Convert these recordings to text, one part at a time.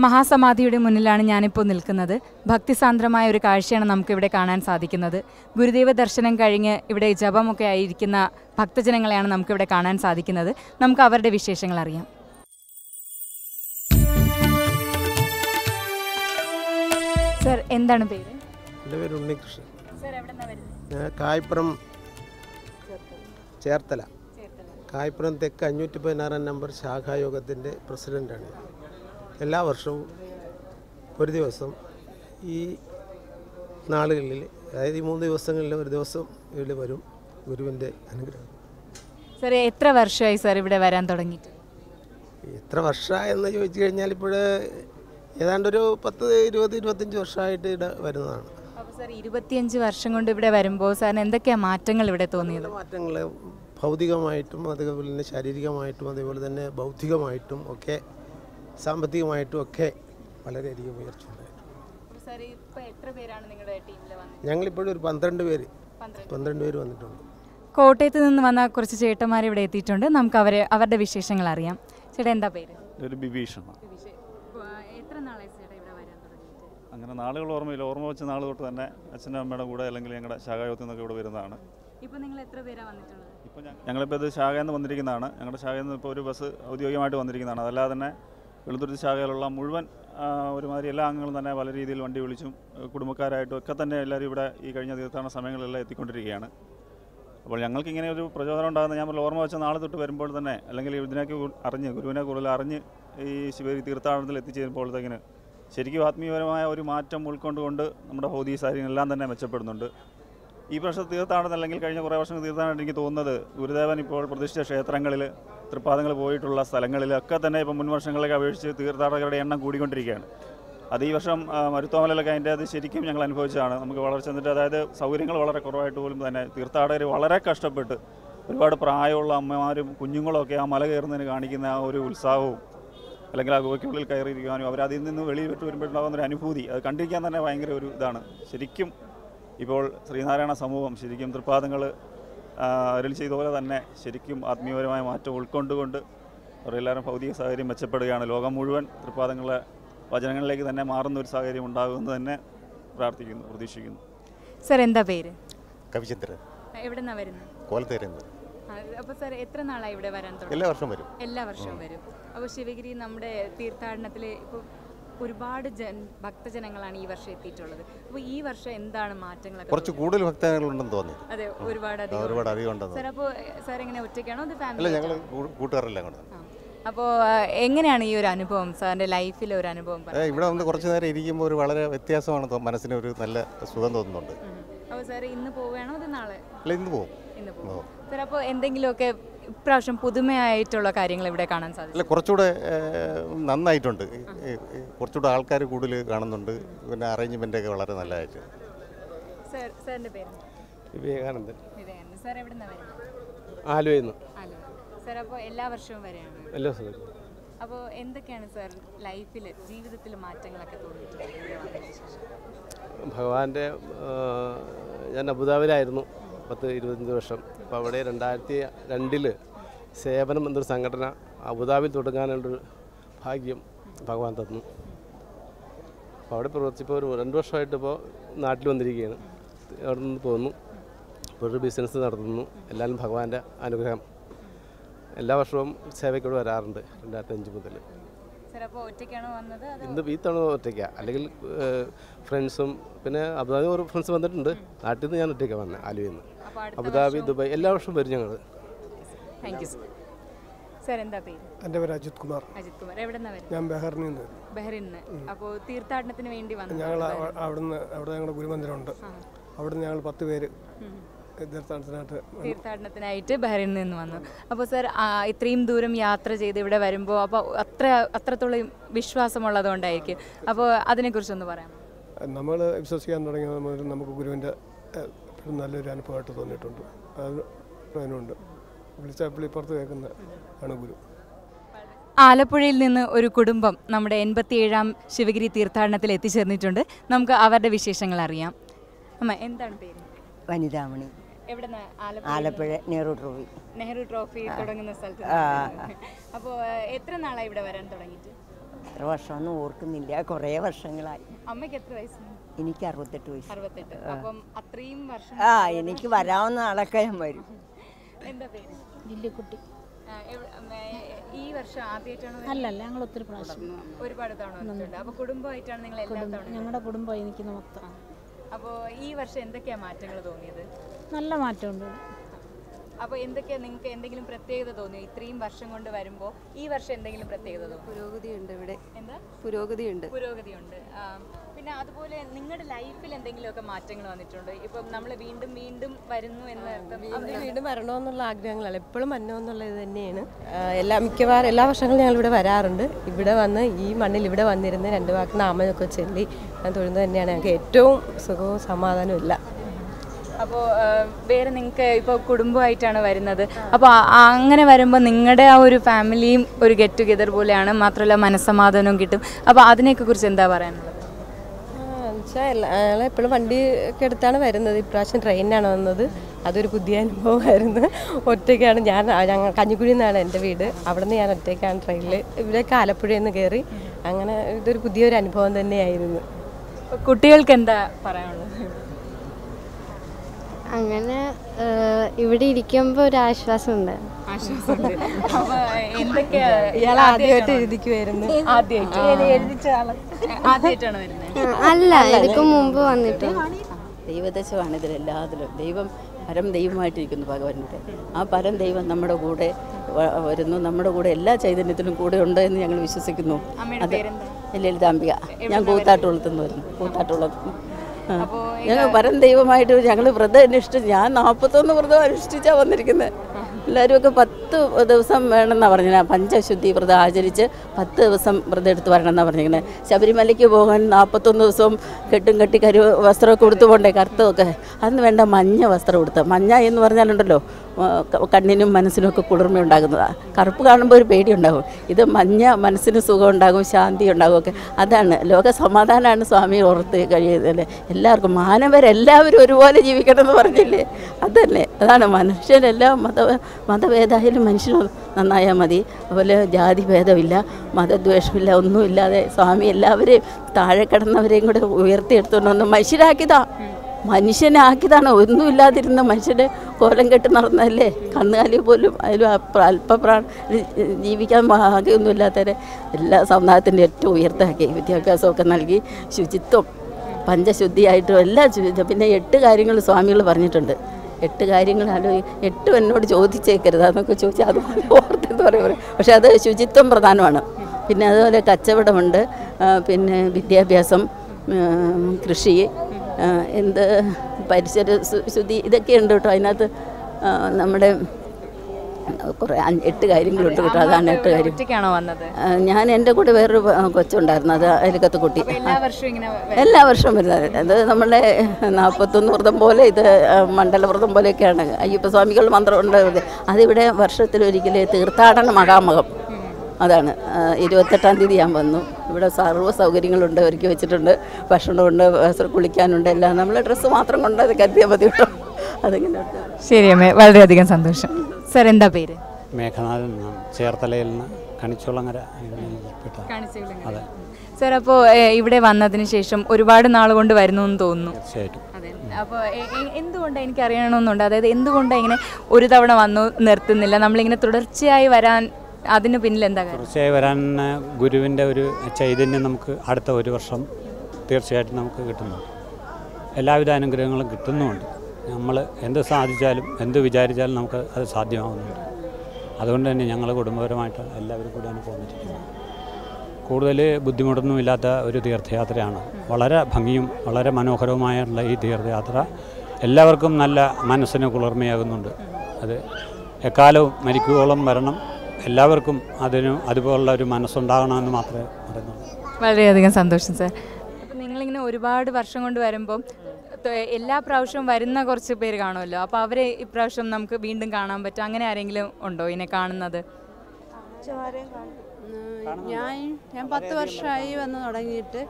മഹാസമാധിയുടെ മുന്നിലാണ് ഞാനിപ്പോൾ നിൽക്കുന്നത് ഭക്തിസാന്ദ്രമായ ഒരു കാഴ്ചയാണ് നമുക്കിവിടെ കാണാൻ സാധിക്കുന്നത് ഗുരുദേവ ദർശനം കഴിഞ്ഞ് ഇവിടെ ജപമൊക്കെ ആയിരിക്കുന്ന ഭക്തജനങ്ങളെയാണ് നമുക്കിവിടെ കാണാൻ സാധിക്കുന്നത് നമുക്ക് അവരുടെ വിശേഷങ്ങൾ അറിയാം സർ എന്താണ് പേര് എൻ്റെ പേര് ഉണ്ണികൃഷ്ണൻ സർ എവിടെ വരുന്നത് ഞാൻ കായ്പുറം ചേർത്തല കായ്പുറം തെക്ക് അഞ്ഞൂറ്റി പതിനാറാം നമ്പർ ശാഖായോഗത്തിൻ്റെ പ്രസിഡൻ്റാണ് ഞാൻ. എല്ലാ വർഷവും ഒരു ദിവസം ഈ നാളുകളിൽ അതായത് ഈ മൂന്ന് ദിവസങ്ങളിൽ ഒരു ദിവസം ഇവിടെ വരും ഗുരുവിൻ്റെ അനുഗ്രഹം സർ എത്ര വർഷമായി സർ ഇവിടെ വരാൻ തുടങ്ങിയിട്ട് എത്ര വർഷമായെന്ന് ചോദിച്ചു കഴിഞ്ഞാൽ ഇപ്പോൾ ഏതാണ്ടൊരു പത്ത് ഇരുപത് ഇരുപത്തഞ്ച് വർഷമായിട്ട് ഇവിടെ വരുന്നതാണ് അപ്പോൾ സർ ഇരുപത്തിയഞ്ച് വർഷം കൊണ്ട് ഇവിടെ വരുമ്പോൾ സാറിന് എന്തൊക്കെയാണ് മാറ്റങ്ങൾ ഇവിടെ തോന്നിയത് പല മാറ്റങ്ങൾ ഭൗതികമായിട്ടും അതേപോലെ തന്നെ ശാരീരികമായിട്ടും അതേപോലെ തന്നെ ബൗദ്ധികമായിട്ടും ഒക്കെ സാമ്പത്തികമായിട്ടും ഒക്കെ വളരെയധികം ഉയർച്ച ഉണ്ടായിട്ടുണ്ട് സാർ ഇപ്പോൾ എത്ര പേരാണ് നിങ്ങളുടെ ടീമിൽ വന്നത് ഞങ്ങളിപ്പോഴും ഒരു പന്ത്രണ്ട് പേര് പന്ത്രണ്ട് പേര് വന്നിട്ടുണ്ട് കോട്ടയത്ത് നിന്ന് വന്ന കുറച്ച് ചേട്ടന്മാർ ഇവിടെ എത്തിയിട്ടുണ്ട് നമുക്ക് അവരെ അവരുടെ വിശേഷങ്ങൾ അറിയാം ചേട്ടാ എന്താ പേര് ഒരു ബിഭീഷണ എത്ര നാളായി ചേട്ടാ ഇവിടെ വരാൻ തുടങ്ങിയിട്ട് അങ്ങനെ നാളുകൾ ഓർമ്മയില്ല ഓർമ്മ വെച്ച നാൾ തൊട്ട് തന്നെ അച്ഛൻ്റെ അമ്മയുടെ കൂടെ അല്ലെങ്കിൽ ഞങ്ങളുടെ ശാഖായോഗത്തിൽ നിന്നൊക്കെ ഇവിടെ വരുന്നതാണ് ഇപ്പോൾ നിങ്ങൾ എത്ര പേരാണ് വന്നിട്ടുള്ളത് ഇപ്പോൾ ഞങ്ങളിപ്പോൾ ഇത് ശാഖയിൽ നിന്ന് വന്നിരിക്കുന്നതാണ് ഞങ്ങളുടെ ശാഖയിൽ നിന്ന് ഇപ്പോൾ ഒരു ബസ് ഔദ്യോഗികമായിട്ട് വന്നിരിക്കുന്നതാണ് അതല്ലാതെ തന്നെ വെളുത്തുരുത്തി ശാഖയിലുള്ള മുഴുവൻ ആ, ഒരുമാതിരി എല്ലാ അംഗങ്ങളും തന്നെ പല രീതിയിൽ വണ്ടി വിളിച്ചും ഏഹ് കുടുംബക്കാരായിട്ടും ഒക്കെ തന്നെ എല്ലാവരും ഇവിടെ ഈ കഴിഞ്ഞ തീർത്ഥാടന സമയങ്ങളിലെല്ലാം എത്തിക്കൊണ്ടിരിക്കുകയാണ് അപ്പോൾ ഞങ്ങൾക്ക് ഇങ്ങനെ ഒരു പ്രചോദനം ഉണ്ടാകുന്ന ഞാൻ പറഞ്ഞ ഓർമ്മ വെച്ച നാളെ തൊട്ട് വരുമ്പോൾ തന്നെ അല്ലെങ്കിൽ ഇതിനൊക്കെ കു- അറിഞ്ഞ് ഗുരുവിനെ കൂടുതൽ അറിഞ്ഞ് ഈ ശിവരി തീർത്ഥാടനത്തിൽ എത്തിച്ചേരുമ്പോഴത്തേക്കിന് ശരിക്കും ആത്മീയപരമായ ഒരു മാറ്റം ഉൾക്കൊണ്ടുകൊണ്ട് നമ്മുടെ ഭൗതിക സാഹചര്യങ്ങളെല്ലാം തന്നെ മെച്ചപ്പെടുന്നുണ്ട് ഈ വർഷത്തെ തീർത്ഥാടനം അല്ലെങ്കിൽ കഴിഞ്ഞ കുറേ വർഷം തീർത്ഥാടനം എനിക്ക് തോന്നുന്നത് ഗുരുദേവൻ ഇപ്പോൾ പ്രതിഷ്ഠിച്ച ക്ഷേത്രങ്ങളിൽ തൃപ്പാദങ്ങൾ പോയിട്ടുള്ള സ്ഥലങ്ങളിലൊക്കെ തന്നെ ഇപ്പോൾ മുൻ വർഷങ്ങളൊക്കെ അപേക്ഷിച്ച് തീർത്ഥാടകരുടെ എണ്ണം കൂടിക്കൊണ്ടിരിക്കുകയാണ് അത് ഈ വർഷം ആ, മരുത്തോമലയിലൊക്കെ അതിൻ്റെ അത് ശരിക്കും ഞങ്ങൾ അനുഭവിച്ചതാണ് നമുക്ക് വളർച്ച എന്നിട്ട് അതായത് സൗകര്യങ്ങൾ വളരെ കുറവായിട്ട് പോലും തന്നെ തീർത്ഥാടകർ വളരെ കഷ്ടപ്പെട്ട് ഒരുപാട് പ്രായമുള്ള അമ്മമാരും കുഞ്ഞുങ്ങളൊക്കെ ആ മല കയറുന്നതിന് കാണിക്കുന്ന ആ ഒരു ഉത്സാഹവും അല്ലെങ്കിൽ ആ ഗുഹയ്ക്കുള്ളിൽ കയറിയിരിക്കാനും അവർ അതിൽ നിന്ന് വെളിയിൽ വിട്ട് വരുമ്പോഴുണ്ടാകുന്ന ഒരു അനുഭൂതി അത് കണ്ടിരിക്കാൻ തന്നെ ഭയങ്കര ഒരു ഇതാണ് ശരിക്കും ഇപ്പോൾ ശ്രീനാരായണ സമൂഹം ശരിക്കും തൃപ്പാദങ്ങൾ അരൾ ചെയ്ത പോലെ തന്നെ ശരിക്കും ആത്മീയപരമായ മാറ്റം ഉൾക്കൊണ്ടുകൊണ്ട് അവരെല്ലാവരും ഭൗതിക സാഹചര്യം മെച്ചപ്പെടുകയാണ് ലോകം മുഴുവൻ തൃപ്പാദങ്ങളെ വചനങ്ങളിലേക്ക് തന്നെ മാറുന്ന ഒരു സാഹചര്യം ഉണ്ടാകുമെന്ന് തന്നെ പ്രാർത്ഥിക്കുന്നു പ്രതീക്ഷിക്കുന്നു സാർ എന്താ പേര് കവിചന്ദ്രൻ എവിടെ നിന്നാണ് വരുന്നത് കോലത്തേരുന്നത് അപ്പോൾ സാർ എത്ര നാളായി ഇവിടെ വരാൻ തുടങ്ങി എല്ലാ വർഷവും വരും എല്ലാ വർഷവും വരും അപ്പോൾ ശിവഗിരി നമ്മുടെ തീർത്ഥാടനത്തിൽ ഇപ്പോൾ ഒരുപാട് ജൻ ഭക്തജനങ്ങളാണ് ഈ വർഷം എത്തിയിട്ടുള്ളത് അപ്പോൾ ഈ വർഷം എന്താണ് മാറ്റങ്ങളൊക്കെ കുറച്ച് കൂടുതൽ ഭക്തജനങ്ങളുണ്ടെന്ന് തോന്നി അതെ ഒരുപാട് ആ, അധികം ഒരുപാട് അധികം ഉണ്ടെന്ന് സാർ അപ്പോൾ സാർ എങ്ങനെ ഒറ്റയ്ക്കാണോ അത് അല്ല ഫാമിലി ഞങ്ങൾ കൂട്ടുകാരെല്ലാം കൊണ്ട് അപ്പോൾ എങ്ങനെയാണ് ഈ ഒരു അനുഭവം സാറിൻ്റെ ലൈഫിലെ ഒരു അനുഭവം ഏ, ഇവിടെ വന്ന് കുറച്ച് നേരം ഇരിക്കുമ്പോൾ ഒരു വളരെ വ്യത്യാസമാണ് തോ- മനസ്സിന് ഒരു നല്ല സുഖം തോന്നുന്നുണ്ട് അപ്പോൾ സാർ ഇന്ന് പോവുകയാണോ അത് നാളെ അല്ല ഇന്ന് പോകും ഇന്ന് പോകും സാർ അപ്പോൾ എന്തെങ്കിലുമൊക്കെ ഇപ്രാവശ്യം പുതുമയായിട്ടുള്ള കാര്യങ്ങൾ ഇവിടെ കാണാൻ സാധിക്കും അല്ല കുറച്ചുകൂടെ ഏ, നന്നായിട്ടുണ്ട് ഈ- ഈ- ഈ കുറച്ചുകൂടെ ആൾക്കാർ കൂടുതൽ കാണുന്നുണ്ട് പിന്നെ അറേഞ്ച്മെൻ്റ് ഒക്കെ വളരെ നല്ലതായിട്ട് സാർ സാറിൻ്റെ പേര് വിവേകാനന്ദൻ വിവേകാനന്ദൻ സാർ എവിടെ നിന്നാണ് വരുന്നത് ആലുവയിൽ നിന്ന് ഹലോ സാർ അപ്പോൾ എല്ലാ വർഷവും വരെയാണ് എല്ലാ ദിവസവും അപ്പോൾ എന്തൊക്കെയാണ് സാർ ലൈഫിൽ ജീവിതത്തിൽ മാറ്റങ്ങളൊക്കെ തോന്നിയിട്ടുള്ളത് ഇവിടെ വന്നതിന് ശേഷം ഭഗവാന്റെ ആ, ഞാൻ അബുദാബിയിലായിരുന്നു പത്ത് ഇരുപത്തഞ്ച് വർഷം അപ്പോൾ അവിടെ രണ്ടായിരത്തി രണ്ടിൽ സേവനം എന്നൊരു സംഘടന അബുദാബിയിൽ തുടങ്ങാനുള്ളൊരു ഭാഗ്യം ഭഗവാൻ തന്നു അപ്പോൾ അവിടെ പ്രവർത്തിച്ചപ്പോൾ ഒരു രണ്ട് വർഷമായിട്ട് ഇപ്പോൾ നാട്ടിൽ വന്നിരിക്കുകയാണ് അവിടെ നിന്ന് പോന്നു ഇപ്പോൾ ഒരു ബിസിനസ് നടത്തുന്നു എല്ലാവരും ഭഗവാന്റെ അനുഗ്രഹം എല്ലാ വർഷവും സേവയ്ക്കൂടെ വരാറുണ്ട് രണ്ടായിരത്തി അഞ്ച് മുതൽ സാർ അപ്പോൾ ഒറ്റയ്ക്കാണോ വന്നത് അതോ ഇന്ന് ഈ തവണ ഒറ്റയ്ക്കാണ് അല്ലെങ്കിൽ ഫ്രണ്ട്സും പിന്നെ അബുദാബി ഒരു ഫ്രണ്ട്സ് വന്നിട്ടുണ്ട് നാട്ടിൽ നിന്ന് ഞാൻ ഒറ്റയ്ക്കാണ് വന്നത് ആലുവയിൽ നിന്ന് അപ്പോൾ അടുത്ത അബുദാബി ദുബായ് എല്ലാ വർഷവും വരും ഞങ്ങൾ താങ്ക് യു സാർ സാർ എന്താ പേര് എൻ്റെ പേര് അജിത് കുമാർ അജിത് കുമാർ എവിടെ നിന്നാണ് വരുന്നത് ഞാൻ ബഹറിനിൽ നിന്ന് ബഹ്റിന് അപ്പോൾ തീർത്ഥാടനത്തിന് വേണ്ടി വന്നു ഞങ്ങൾ അവിടുന്ന് അവിടെ ഞങ്ങളുടെ ഗുരുമന്ദിരമുണ്ട് അവിടുന്ന് ഞങ്ങൾ പത്ത് പേര് തീർത്ഥാടനത്തിനായിട്ട് തീർത്ഥാടനത്തിനായിട്ട് ബഹ്റിനിൽ നിന്ന് വന്നു അപ്പോൾ സാർ ആ, ഇത്രയും ദൂരം യാത്ര ചെയ്ത് ഇവിടെ വരുമ്പോൾ അപ്പോൾ അത്ര അത്രത്തോളം വിശ്വാസമുള്ളതുകൊണ്ടായിരിക്കും അപ്പോൾ അതിനെക്കുറിച്ചൊന്ന് പറയാം നമ്മൾ വിശ്വസിക്കാൻ തുടങ്ങിയത് മുതൽ നമുക്ക് ഗുരുവിൻ്റെ ഏഹ്, ഒരു നല്ലൊരു അനുഭവമായിട്ട് തോന്നിയിട്ടുണ്ട് അത് അതിനുണ്ട് വിളിച്ചാൽ പുള്ളിപ്പുറത്ത് കേൾക്കുന്ന ആണ് ഗുരു ആലപ്പുഴയിൽ നിന്ന് ഒരു കുടുംബം നമ്മുടെ എൺപത്തിയേഴാം ശിവഗിരി തീർത്ഥാടനത്തിൽ എത്തിച്ചേർന്നിട്ടുണ്ട് നമുക്ക് അവരുടെ വിശേഷങ്ങൾ അറിയാം അമ്മ എന്താണ് പേര് വനിതാമണി എവിടെ ആലപ്പുഴ നെഹ്റു ട്രോഫി നെഹ്റു ട്രോഫി തുടങ്ങുന്ന സ്ഥലത്ത് അപ്പോൾ എത്ര നാളായി ഇവിടെ വരാൻ തുടങ്ങിയിട്ട് എത്ര വർഷമൊന്നും ഓർക്കുന്നില്ല കുറേ വർഷങ്ങളായി അമ്മയ്ക്ക് എത്ര വയസ്സ് എനിക്ക് അറുപത്തെട്ട് വയസ്സ് അറുപത്തെട്ട് അപ്പം അത്രയും വർഷം ആ എനിക്ക് വരാവുന്ന ആളൊക്കെ ഞാൻ വരും എന്താ പേര് ലില്ലിക്കുട്ടി ആ, എവ്- ഉം, ഏ, ഈ വർഷം ആദ്യമായിട്ടാണ് അല്ലല്ല ഞങ്ങൾ ഒത്തിരി പ്രാവശ്യം ഒരുപാട് തവണ വന്നിട്ടുണ്ട് അപ്പൊ കുടുംബമായിട്ടാണ് നിങ്ങൾ എല്ലാ തവണ ഞങ്ങളുടെ കുടുംബം എനിക്ക് മൊത്തം അപ്പോൾ ഈ വർഷം എന്തൊക്കെയാ മാറ്റങ്ങൾ തോന്നിയത് നല്ല മാറ്റമുണ്ട് അപ്പോൾ എന്തൊക്കെയാ നിങ്ങൾക്ക് എന്തെങ്കിലും പ്രത്യേകത തോന്നിയോ ഇത്രയും വർഷം കൊണ്ട് വരുമ്പോൾ ഈ വർഷം എന്തെങ്കിലും പ്രത്യേകത തോന്നി പുരോഗതിയുണ്ട് ഇവിടെ എന്താ പുരോഗതിയുണ്ട് പുരോഗതിയുണ്ട് ആ, പിന്നെ അതുപോലെ നിങ്ങളുടെ ലൈഫിൽ എന്തെങ്കിലുമൊക്കെ മാറ്റങ്ങൾ വന്നിട്ടുണ്ടോ ഇപ്പം നമ്മൾ വീണ്ടും വീണ്ടും വരുന്നു എന്ന് അർത്ഥം വീണ്ടും വീണ്ടും വരണമെന്നുള്ള ആഗ്രഹങ്ങളാണ് എപ്പോഴും വരണമെന്നുള്ള ഇത് തന്നെയാണ് ആ, എല്ലാ മിക്കവാറും എല്ലാ വർഷങ്ങളും ഞങ്ങൾ ഇവിടെ വരാറുണ്ട് ഇവിടെ വന്ന് ഈ മണ്ണിൽ ഇവിടെ വന്നിരുന്ന് രണ്ട് വാക്ക് നാമൊക്കെ ചൊല്ലി ഞാൻ തൊഴുന്നത് തന്നെയാണ് ഞങ്ങൾക്ക് ഏറ്റവും സുഖവും സമാധാനവും ഇല്ല അപ്പോൾ വേറെ നിങ്ങൾക്ക് ഇപ്പോൾ കുടുംബമായിട്ടാണ് വരുന്നത് അപ്പോൾ അങ്ങനെ വരുമ്പോൾ നിങ്ങളുടെ ആ ഒരു ഫാമിലിയും ഒരു ഗെറ്റ് ടുഗെദർ പോലെയാണ് മാത്രമല്ല മനസ്സമാധാനവും കിട്ടും അപ്പോൾ അതിനെയൊക്കെ കുറിച്ച് എന്താ പറയാനുള്ളത് വെച്ചാൽ ഞങ്ങൾ എപ്പോഴും വണ്ടി ഒക്കെ എടുത്താണ് വരുന്നത് ഇപ്രാവശ്യം ട്രെയിനിനാണ് വന്നത് അതൊരു പുതിയ അനുഭവമായിരുന്നു ഒറ്റയ്ക്കാണ് ഞാൻ ഞങ്ങൾ കഞ്ഞിക്കുഴിയിൽ നിന്നാണ് എൻ്റെ വീട് അവിടെ നിന്ന് ഞാൻ ഒറ്റയ്ക്കാണ് ട്രെയിനിൽ ഇവിടേക്ക് ആലപ്പുഴയിൽ നിന്ന് കയറി അങ്ങനെ ഇതൊരു പുതിയൊരു അനുഭവം തന്നെയായിരുന്നു അപ്പോൾ കുട്ടികൾക്ക് എന്താ പറയാനുള്ളത് അങ്ങനെ ഏഹ്, ഇവിടെ ഇരിക്കുമ്പോൾ ഒരു ആശ്വാസമുണ്ട് അപ്പോൾ എന്തൊക്കെയാ ഇയാൾ ആദ്യമായിട്ട് എഴുതിക്കുമായിരുന്നു ആദ്യമായിട്ടാണ് വരുന്നത് അല്ല ഇതിക്ക് മുമ്പ് വന്നിട്ട് ദൈവദശമാണ് ഇതിലെല്ലാത്തിലും ദൈവം പരം ദൈവമായിട്ടിരിക്കുന്നു ഭഗവാനുടെ ആ പരം ദൈവം നമ്മുടെ കൂടെ വ- വരുന്നു നമ്മുടെ കൂടെ എല്ലാ ചൈതന്യത്തിലും കൂടെ ഉണ്ട് എന്ന് ഞങ്ങൾ വിശ്വസിക്കുന്നു അത് ലളിതാംബിക ഞാൻ കൂത്താട്ടുകുളത്തുനിന്ന് വരുന്നു കൂത്താട്ടുകുളത്ത് ഞങ്ങൾ പരം ദൈവമായിട്ട് ഞങ്ങൾ വ്രതം അനുഷ്ഠിച്ച് ഞാൻ നാൽപ്പത്തൊന്ന് വ്രതം അനുഷ്ഠിച്ചാണ് വന്നിരിക്കുന്നത് എല്ലാവരും ഒക്കെ പത്ത് ദിവസം വേണമെന്നാണ് പറഞ്ഞത് പഞ്ചശുദ്ധി വ്രതം ആചരിച്ച് പത്ത് ദിവസം വ്രതം എടുത്ത് വരണമെന്നാണ് പറഞ്ഞിരിക്കുന്നത് ശബരിമലയ്ക്ക് പോകാൻ നാൽപ്പത്തൊന്ന് ദിവസവും കെട്ടും കെട്ടി കരു വസ്ത്രമൊക്കെ ഉടുത്തു പോണ്ടേ കറുത്തതൊക്കെ അന്ന് വേണ്ട മഞ്ഞ വസ്ത്രം ഉടുത്ത് മഞ്ഞ എന്ന് പറഞ്ഞാലുണ്ടല്ലോ ആ, ക- കണ്ണിനും മനസ്സിനും ഒക്കെ കുളിർമ ഉണ്ടാകുന്നതാണ് കറുപ്പ് കാണുമ്പോൾ ഒരു പേടിയുണ്ടാകും ഇത് മഞ്ഞ മനസ്സിന് സുഖം ഉണ്ടാകും ശാന്തി ഉണ്ടാകും ഒക്കെ അതാണ് ലോക സമാധാനമാണ് സ്വാമി ഓർത്ത് കഴിയുന്നത് എല്ലാവർക്കും മാനവരെല്ലാവരും ഒരുപോലെ ജീവിക്കണം എന്ന് പറഞ്ഞില്ലേ അതല്ലേ അതാണ് മനുഷ്യരെല്ലാം മത മതഭേദമായാലും മനുഷ്യനും നന്നായാൽ മതി അതുപോലെ ജാതി ഭേദമില്ല മതദ്വേഷമില്ല ഒന്നുമില്ലാതെ സ്വാമി എല്ലാവരെയും താഴെ കിടന്നവരെയും കൂടെ ഉയർത്തിയെടുത്തുകൊണ്ട് വന്ന് മനുഷ്യരാക്കിയതാ മനുഷ്യനാക്കിയതാണ് ഒന്നുമില്ലാതിരുന്ന മനുഷ്യൻ്റെ കോലം കെട്ട് നടന്നതല്ലേ കന്നുകാലി പോലും അതിലും അപ്ര- അല്പപ്രാ ജീവിക്കാൻ ഭാഗ്യമൊന്നുമില്ലാത്തവരെ എല്ലാ സമുദായത്തിൻ്റെ ഏറ്റവും ഉയർത്താക്കി വിദ്യാഭ്യാസമൊക്കെ നൽകി ശുചിത്വം പഞ്ചശുദ്ധിയായിട്ടും എല്ലാം ശുചിത്വം പിന്നെ എട്ട് കാര്യങ്ങൾ സ്വാമികൾ പറഞ്ഞിട്ടുണ്ട് എട്ട് കാര്യങ്ങൾ ആലോചി എട്ടും എന്നോട് ചോദിച്ചേക്കരുത് അതൊക്കെ ചോദിച്ചാൽ അതുപോലെ ഓർത്തെന്ന് പറയും പക്ഷേ അത് ശുചിത്വം പ്രധാനമാണ് പിന്നെ അതുപോലെ കച്ചവടമുണ്ട് ആ, പിന്നെ വിദ്യാഭ്യാസം ഉം, കൃഷി ആ, എന്ത് പരിസര ശു- ശുദ്ധി ഇതൊക്കെയുണ്ട് കേട്ടോ അതിനകത്ത് ആ, നമ്മുടെ കുറേ അഞ്ച് എട്ട് കാര്യങ്ങളുണ്ട് കേട്ടോ അതാണ് എട്ട് കാര്യം ഒറ്റയ്ക്കാണോ വന്നത് ആ, ഞാൻ എൻ്റെ കൂടെ വേറൊരു ആ, കൊച്ചുണ്ടായിരുന്നു അത് അയൽക്കത്ത് കുട്ടി എല്ലാ വർഷവും ഇങ്ങനെ വ- എല്ലാ വർഷവും വരുന്നത് അത് നമ്മളെ നാൽപ്പത്തൊന്ന് വ്രതം പോലെ ഇത് ആ, മണ്ഡലവ്രതം പോലെയൊക്കെയാണ് അയ്യപ്പസ്വാമികൾ മന്ത്രമുണ്ട് ഇത്. അതിവിടെ വർഷത്തിലൊരിക്കൽ തീർത്ഥാടന മഹാമകം അതാണ് ആ, ഇരുപത്തെട്ടാം തീയതി ഞാൻ വന്നു ഇവിടെ സർവ്വ സൗകര്യങ്ങളുണ്ട് ഒരുക്കി വെച്ചിട്ടുണ്ട് ഭക്ഷണമുണ്ട് വസ്ത്രം കുളിക്കാനുണ്ട് എല്ലാം നമ്മളെ ഡ്രസ്സ് മാത്രം കൊണ്ട് അത് കരുതിയാൽ മതി കേട്ടോ അതിങ്ങനെ ഉണ്ട്. ശരി അമ്മേ വളരെയധികം സന്തോഷം സാർ എന്താ പേര് മേഘനാഥൻ എന്നാണ് ചേർത്തലയിൽ നിന്ന് കണിച്ചുളങ്ങര പെട്ട അതെ സാർ അപ്പോൾ ഇവിടെ വന്നതിന് ശേഷം ഒരുപാട് നാൾ കൊണ്ട് വരുന്നു എന്ന് തോന്നുന്നു തീർച്ചയായിട്ടും അതെ അപ്പോൾ എന്തുകൊണ്ട് എനിക്ക് അറിയണമെന്നുണ്ട് അതായത് എന്തുകൊണ്ടാണ് ഇങ്ങനെ ഒരു തവണ വന്നു നിർത്തുന്നില്ല നമ്മളിങ്ങനെ തുടർച്ചയായി വരാൻ അതിന് പിന്നിൽ എന്താ കാര്യം തീർച്ചയായും വരാൻ ആ, ഗുരുവിൻ്റെ ഒരു ചൈതന്യം നമുക്ക് അടുത്ത ഒരു വർഷം തീർച്ചയായിട്ടും നമുക്ക് കിട്ടുന്നു എല്ലാവിധ അനുഗ്രഹങ്ങളും കിട്ടുന്നുമുണ്ട് നമ്മൾ എന്ത് സാധിച്ചാലും എന്ത് വിചാരിച്ചാലും നമുക്ക് അത് സാധ്യമാകുന്നുണ്ട് അതുകൊണ്ട് തന്നെ ഞങ്ങൾ കുടുംബപരമായിട്ട് എല്ലാവരും കൂടിയാണ് പോന്നിരിക്കുന്നത് കൂടുതൽ ബുദ്ധിമുട്ടൊന്നുമില്ലാത്ത ഒരു തീർത്ഥയാത്രയാണ് വളരെ ഭംഗിയും വളരെ മനോഹരവുമായുള്ള ഈ തീർത്ഥയാത്ര എല്ലാവർക്കും നല്ല മനസ്സിന് കുളിർമയാകുന്നുണ്ട് അത് എക്കാലവും മരിക്കുവോളം വരണം എല്ലാവർക്കും അതിന് അതുപോലുള്ള ഒരു മനസ്സുണ്ടാകണമെന്ന് മാത്രമേ പറയുന്നുള്ളൂ വളരെയധികം സന്തോഷം സാർ അപ്പം നിങ്ങളിങ്ങനെ ഒരുപാട് വർഷം കൊണ്ട് വരുമ്പം ത- എല്ലാ പ്രാവശ്യവും വരുന്ന കുറച്ച് പേര് കാണുമല്ലോ അപ്പോൾ അവരെ ഇപ്രാവശ്യം നമുക്ക് വീണ്ടും കാണാൻ പറ്റും അങ്ങനെ ആരെങ്കിലും ഉണ്ടോ ഇതിനെ കാണുന്നത് ഞാൻ ഞാൻ പത്ത് വർഷമായി വന്ന് തുടങ്ങിയിട്ട്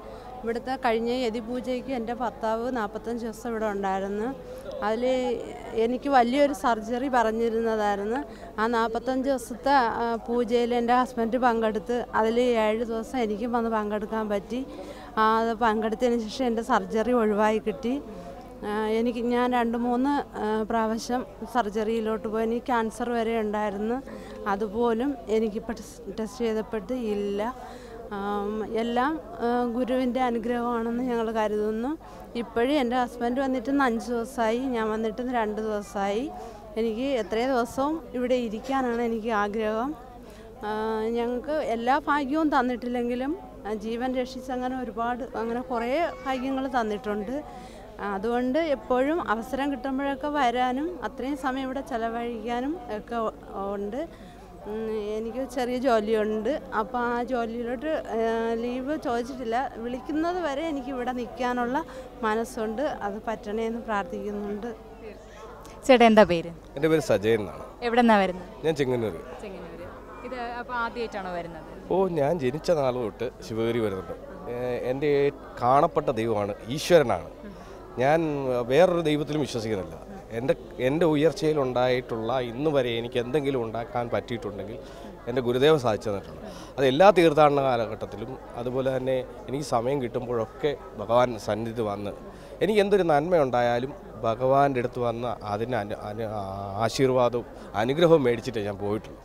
ഇവിടുത്തെ കഴിഞ്ഞ യതിപൂജയ്ക്ക് എൻ്റെ ഭർത്താവ് നാൽപ്പത്തഞ്ച് ദിവസം ഇവിടെ ഉണ്ടായിരുന്നു അതിൽ എനിക്ക് വലിയൊരു സർജറി പറഞ്ഞിരുന്നതായിരുന്നു ആ നാൽപ്പത്തഞ്ച് ദിവസത്തെ പൂജയിൽ എൻ്റെ ഹസ്ബൻഡ് പങ്കെടുത്ത് അതിൽ ഏഴ് ദിവസം എനിക്കും വന്ന് പങ്കെടുക്കാൻ പറ്റി ആ, അത് പങ്കെടുത്തതിന് ശേഷം എൻ്റെ സർജറി ഒഴിവായി കിട്ടി ആ, എനിക്ക് ഞാൻ രണ്ട് മൂന്ന് ആ, പ്രാവശ്യം സർജറിയിലോട്ട് പോയി എനിക്ക് ക്യാൻസർ വരെ ഉണ്ടായിരുന്നു അതുപോലും എനിക്കിപ്പോൾ ടെസ്റ്റ് ചെയ്തപ്പെട്ട് ഇല്ല ആം, എല്ലാം ആ, ഗുരുവിൻ്റെ അനുഗ്രഹമാണെന്ന് ഞങ്ങൾ കരുതുന്നു ഇപ്പോഴും എൻ്റെ ഹസ്ബൻഡ് വന്നിട്ട് ഇന്ന് അഞ്ച് ദിവസമായി ഞാൻ വന്നിട്ട് ഇന്ന് രണ്ട് ദിവസമായി എനിക്ക് എത്രയോ ദിവസവും ഇവിടെ ഇരിക്കാനാണ് എനിക്ക് ആഗ്രഹം ആ, ഞങ്ങൾക്ക് എല്ലാ ഭാഗ്യവും തന്നിട്ടില്ലെങ്കിലും ആ, ജീവൻ രക്ഷിച്ച് അങ്ങനെ ഒരുപാട് അങ്ങനെ കുറേ ഭാഗ്യങ്ങൾ തന്നിട്ടുണ്ട് അതുകൊണ്ട് എപ്പോഴും അവസരം കിട്ടുമ്പോഴൊക്കെ വരാനും അത്രയും സമയം ഇവിടെ ചിലവഴിക്കാനും ഒക്കെ ഉ- ഉണ്ട് ഉം, എനിക്ക് ചെറിയ ജോലിയുണ്ട് അപ്പോൾ ആ ജോലിയിലോട്ട് ലീവ് ചോദിച്ചിട്ടില്ല വിളിക്കുന്നത് വരെ എനിക്ക് ഇവിടെ നിൽക്കാനുള്ള മനസ്സുണ്ട് അത് പറ്റണേന്ന് പ്രാർത്ഥിക്കുന്നുണ്ട് ചേട്ടാ എന്താ പേര് എൻ്റെ പേര് സജയൻ എന്നാണ് എവിടെ നിന്നാണ് വരുന്നത് ഞാൻ ചെങ്ങന്നൂർ ചെങ്ങന്നൂര് ഇത് അപ്പോൾ ആദ്യമായിട്ടാണോ വരുന്നത് ഓ ഞാൻ ജനിച്ച നാൾ തൊട്ട് ശിവഗിരി വരുന്നുണ്ട് ഏഹ് എൻ്റെ കാണപ്പെട്ട ദൈവമാണ് ഈശ്വരനാണ് ഞാൻ വേറൊരു ദൈവത്തിലും വിശ്വസിക്കുന്നില്ല എൻ്റെ എൻ്റെ ഉയർച്ചയിലുണ്ടായിട്ടുള്ള ഇന്ന് വരെ എനിക്ക് എന്തെങ്കിലും ഉണ്ടാക്കാൻ പറ്റിയിട്ടുണ്ടെങ്കിൽ എൻ്റെ ഗുരുദേവൻ സാധിച്ചു തന്നിട്ടുണ്ട് അത് എല്ലാ തീർത്ഥാടന കാലഘട്ടത്തിലും അതുപോലെ തന്നെ എനിക്ക് സമയം കിട്ടുമ്പോഴൊക്കെ ഭഗവാൻ സന്നിധി വന്ന് എനിക്ക് എന്തൊരു നന്മയുണ്ടായാലും ഭഗവാന്റെ അടുത്ത് വന്ന് അതിന് അനു അനു ആശീർവാദവും അനുഗ്രഹവും മേടിച്ചിട്ടേ ഞാൻ പോയിട്ടുള്ളൂ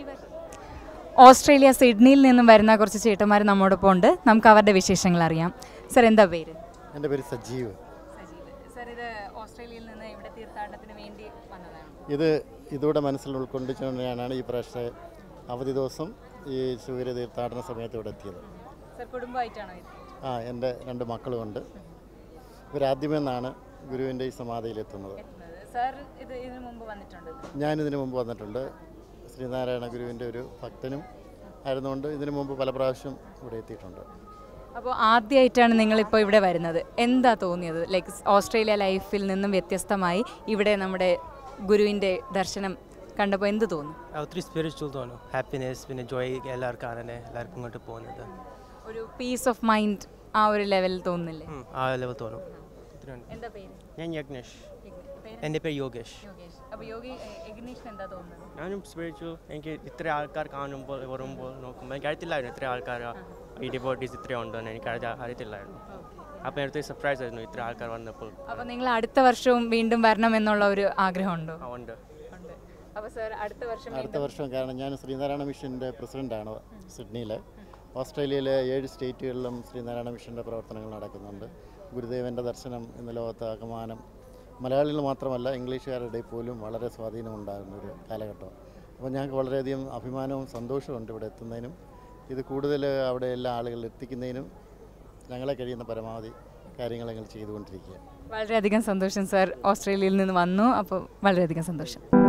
ഓസ്ട്രേലിയ സിഡ്നിയിൽ നിന്നും വരുന്ന കുറച്ച് ചേട്ടന്മാർ നമ്മോടൊപ്പം ഉണ്ട് നമുക്ക് അവരുടെ വിശേഷങ്ങൾ അറിയാം സർ എന്താ പേര് എൻ്റെ പേര് സജീവ് സർ ഇത് ഓസ്ട്രേലിയയിൽ നിന്ന് ഇവിടെ തീർത്ഥാടനത്തിന് വേണ്ടി വന്നതാണ് ഇത് ഇതോടെ മനസ്സിൽ ഉൾക്കൊണ്ടിച്ചുകൊണ്ടാണ് ഈ പ്രാവശ്യത്തെ അവധി ദിവസം ഈ ശിവഗിരി തീർത്ഥാടന സമയത്ത് ഇവിടെ എത്തിയത് സർ കുടുംബമായിട്ടാണോ ഇത് ആ എൻ്റെ രണ്ട് മക്കളുമുണ്ട് ഇവരാദ്യമേ നിന്നാണ് ഗുരുവിൻ്റെ ഈ സമാധിയിലെത്തുന്നത് സർ ഇത് ഇതിനു മുമ്പ് വന്നിട്ടുണ്ട് ഞാനിതിനു മുമ്പ് വന്നിട്ടുണ്ട് ശ്രീനാരായണ ഗുരുവിൻ്റെ ഒരു ഭക്തനും ആയിരുന്നുകൊണ്ട് ഇതിനു മുമ്പ് പല പ്രാവശ്യം ഇവിടെ എത്തിയിട്ടുണ്ട് അപ്പോൾ ആദ്യമായിട്ടാണ് നിങ്ങളിപ്പോൾ ഇവിടെ വരുന്നത് എന്താ തോന്നിയത് ലൈക്ക് ഓസ്ട്രേലിയ ലൈഫിൽ നിന്നും വ്യത്യസ്തമായി ഇവിടെ നമ്മുടെ ഗുരുവിൻ്റെ ദർശനം കണ്ടപ്പോൾ എന്ത് തോന്നി ഒത്തിരി സ്പിരിച്വൽ തോന്നും ഹാപ്പിനെസ് പിന്നെ ജോയ് എല്ലാവർക്കും ആണ് എല്ലാവർക്കും ഇങ്ങോട്ട് പോകുന്നത് ഒരു പീസ് ഓഫ് മൈൻഡ് ആ ഒരു ലെവലിൽ തോന്നുന്നില്ലേ ഉം, ആ ലെവൽ തോന്നും ഇത്രയുണ്ട്. എന്താ പേര് ഞാൻ യജ്ഞേഷ് എൻ്റെ പേര് യോഗേഷ് അപ്പോൾ യോഗി യഗ്നീഷിന് എന്താ തോന്നുന്നത് ഞാനും സ്പിരിച്വൽ എനിക്ക് ഇത്ര ആൾക്കാർ കാണുമ്പോൾ വരുമ്പോൾ നോക്കുമ്പോൾ എനിക്ക് അറിയത്തില്ലായിരുന്നു ഇത്ര ആൾക്കാർ ഈ ഡിവോട്ടീസ് ഇത്ര ഉണ്ടെന്ന് എനിക്ക് അറിയ- അറിയത്തില്ലായിരുന്നു അപ്പോൾ എനിക്ക് സർപ്രൈസ് ആയിരുന്നു ഇത്ര ആൾക്കാർ വന്നപ്പോൾ അപ്പോൾ നിങ്ങൾ അടുത്ത വർഷവും വീണ്ടും വരണം എന്നുള്ള ഒരു ആഗ്രഹമുണ്ടോ ആ, ഉണ്ട് ഉണ്ട് അപ്പോൾ സർ അടുത്ത വർഷം അടുത്ത വർഷം കാരണം ഞാൻ ശ്രീനാരായണ മിഷൻ്റെ പ്രസിഡൻ്റാണ് സിഡ്നിയിൽ ഓസ്ട്രേലിയയിലെ ഏഴ് സ്റ്റേറ്റുകളിലും ശ്രീനാരായണ മിഷൻ്റെ പ്രവർത്തനങ്ങൾ നടക്കുന്നുണ്ട് ഗുരുദേവൻ്റെ ദർശനം ഇന്ന് ലോകത്ത് ആകമാനം മലയാളികൾ മാത്രമല്ല ഇംഗ്ലീഷുകാരുടെ പോലും വളരെ സ്വാധീനമുണ്ടാകുന്ന ഒരു കാലഘട്ടം അപ്പോൾ ഞങ്ങൾക്ക് വളരെയധികം അഭിമാനവും സന്തോഷമുണ്ട് ഇവിടെ എത്തുന്നതിനും ഇത് കൂടുതൽ അവിടെ എല്ലാ ആളുകളിൽ എത്തിക്കുന്നതിനും ഞങ്ങളെ കഴിയുന്ന പരമാവധി കാര്യങ്ങൾ ഞങ്ങൾ ചെയ്തുകൊണ്ടിരിക്കുക വളരെയധികം സന്തോഷം സർ ഓസ്ട്രേലിയയിൽ നിന്ന് വന്നു അപ്പോൾ വളരെയധികം സന്തോഷം